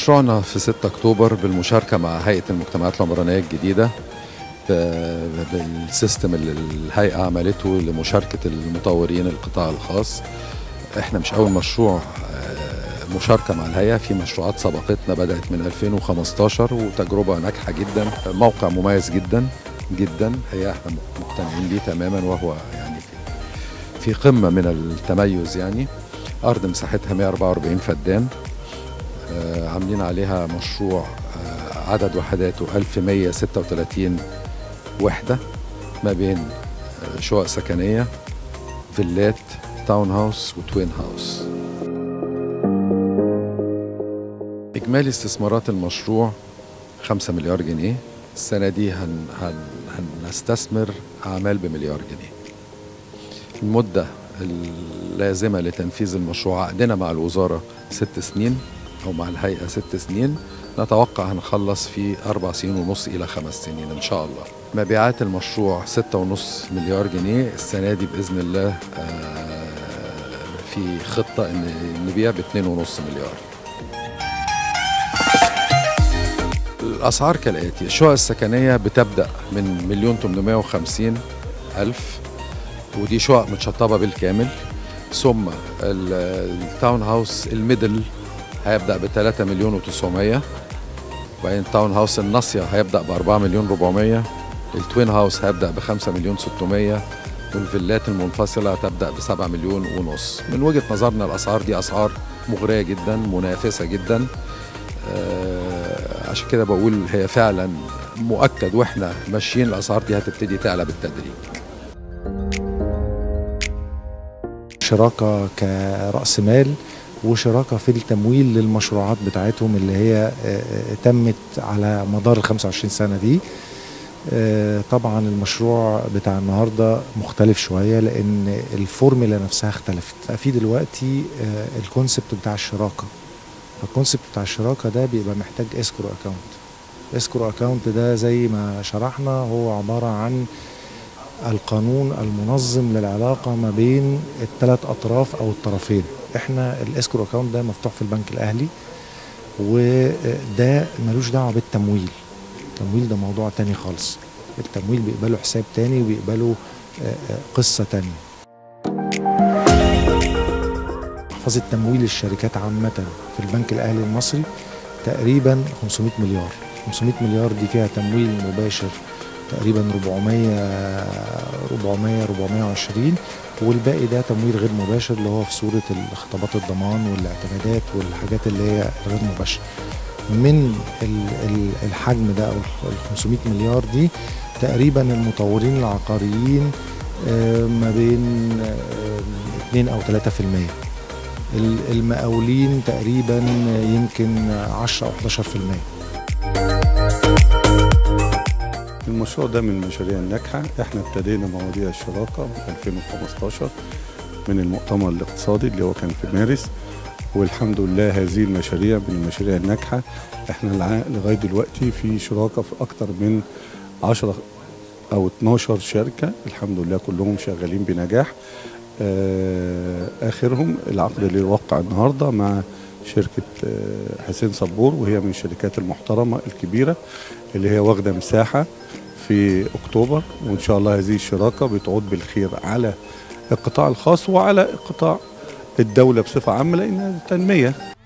مشروعنا في 6 اكتوبر بالمشاركه مع هيئه المجتمعات العمرانيه الجديده ب- بالسيستم اللي الهيئه عملته لمشاركه المطورين القطاع الخاص احنا مش اول مشروع آه، مشاركه مع الهيئه في مشروعات سبقتنا بدات من 2015 وتجربه ناجحه جدا موقع مميز جدا جدا هي احنا مقتنعين بيه تماما وهو يعني في في قمه من التميز يعني ارض مساحتها 144 فدان آه، عاملين عليها مشروع آه، عدد وحداته 1136 وحدة ما بين آه، شقق سكنية فيلات تاون هاوس وتوين هاوس إجمالي استثمارات المشروع 5 مليار جنيه السنة دي هن هن هنستثمر أعمال بمليار جنيه المدة اللازمة لتنفيذ المشروع عقدنا مع الوزارة ست سنين أو مع الهيئة ست سنين نتوقع هنخلص في أربع سنين ونص إلى خمس سنين إن شاء الله مبيعات المشروع ستة ونص مليار جنيه السنة دي بإذن الله آه، في خطة إن نبيع باتنين ونص مليار الأسعار كالآتي الشقق السكنية بتبدأ من مليون 850 ألف ودي شقق متشطبة بالكامل ثم ال- التاون هاوس الميدل هيبدأ ب 3 مليون و900 وبعدين التاون هاوس الناصية هيبدأ ب 4 مليون 400 التوين هاوس هيبدأ ب 5 مليون 600 والفيلات المنفصلة هتبدأ ب 7 مليون ونص من وجهة نظرنا الأسعار دي أسعار مغرية جدا منافسة جدا آه، عشان كده بقول هي فعلا مؤكد واحنا ماشيين الأسعار دي هتبتدي تعلى بالتدريج شراكة كرأس مال وشراكة في التمويل للمشروعات بتاعتهم اللي هي آه، آه، تمت على مدار ال 25 سنة دي آه، طبعا المشروع بتاع النهارده مختلف شويه لان الفورمولا نفسها اختلفت في دلوقتي آه، الكونسبت بتاع الشراكه الكونسبت بتاع الشراكه ده بيبقى محتاج اسكرو اكاونت اسكرو اكاونت ده زي ما شرحنا هو عباره عن القانون المنظم للعلاقه ما بين الثلاث اطراف او الطرفين احنا الاسكرو اكاونت ده مفتوح في البنك الاهلي وده ملوش دعوه بالتمويل التمويل ده موضوع تاني خالص التمويل بيقبلوا حساب تاني وبيقبلوا آه، آه، قصة تانية محفظة تمويل الشركات عامة في البنك الأهلي المصري تقريبا 500 مليار 500 مليار دي فيها تمويل مباشر تقريبا 400 400 420 والباقي ده تمويل غير مباشر اللي هو في صورة خطابات الضمان والاعتمادات والحاجات اللي هي غير مباشرة من ال- ال- الحجم ده او ال 500 مليار دي تقريبا المطورين العقاريين آه، ما بين آه، 2 او 3% ال- المقاولين تقريبا يمكن 10 او 11% المشروع ده من المشاريع الناجحة احنا ابتدينا مواضيع الشراكة من 2015 من المؤتمر الاقتصادي اللي هو كان في مارس والحمد لله هذه المشاريع من المشاريع الناجحة احنا الع- لغاية دلوقتي في شراكة في أكتر من 10 أو 12 شركة الحمد لله كلهم شغالين بنجاح آه، آخرهم العقد اللي وقع النهاردة مع شركة آه، حسين صبور وهي من الشركات المحترمة الكبيرة اللي هي واخدة مساحة في أكتوبر وإن شاء الله هذه الشراكة بتعود بالخير على القطاع الخاص وعلى قطاع الدولة بصفة عامة لأنها تنمية